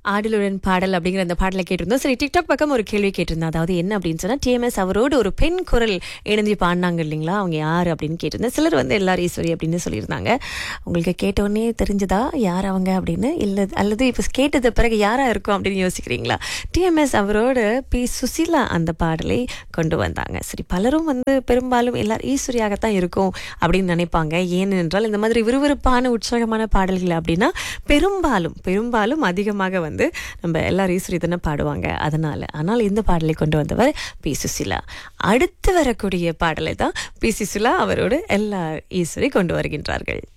ஆடலுடன் பாடல் அப்படிங்கிற அந்த பாடலை கேட்டிருந்தோம் சரி டிக்டாக் பக்கம் ஒரு கேள்வி கேட்டிருந்தேன் அதாவது என்ன அப்படின்னு சொன்னா டிஎம்எஸ் அவரோடு ஒரு பெண் குரல் இணைஞ்சு பாடினாங்க இல்லைங்களா அவங்க யார் அப்படின்னு கேட்டிருந்தேன் சிலர் வந்து எல்லாரும் ஈஸ்வரி அப்படின்னு சொல்லியிருந்தாங்க உங்களுக்கு கேட்டோடனே தெரிஞ்சதா யார் அவங்க அப்படின்னு இல்லை அல்லது இப்போ கேட்டது பிறகு யாரா இருக்கும் அப்படின்னு யோசிக்கிறீங்களா டிஎம்எஸ் அவரோடு பி சுசீலா அந்த பாடலை கொண்டு வந்தாங்க சரி பலரும் வந்து பெரும்பாலும் எல்லாரும் ஈஸ்வரியாகத்தான் இருக்கும் அப்படின்னு நினைப்பாங்க ஏனென்றால் இந்த மாதிரி விறுவிறுப்பான உற்சாகமான பாடல்கள் அப்படின்னா பெரும்பாலும் பெரும்பாலும் அதிகமாக வந்து நம்ம எல்லாரும் ஈஸ்வரி தானே பாடுவாங்க அதனால ஆனால் இந்த பாடலை கொண்டு வந்தவர் பி சுசிலா அடுத்து வரக்கூடிய பாடலை தான் பி சுசிலா அவரோடு எல்லா ஈஸ்வரி கொண்டு வருகின்றார்கள்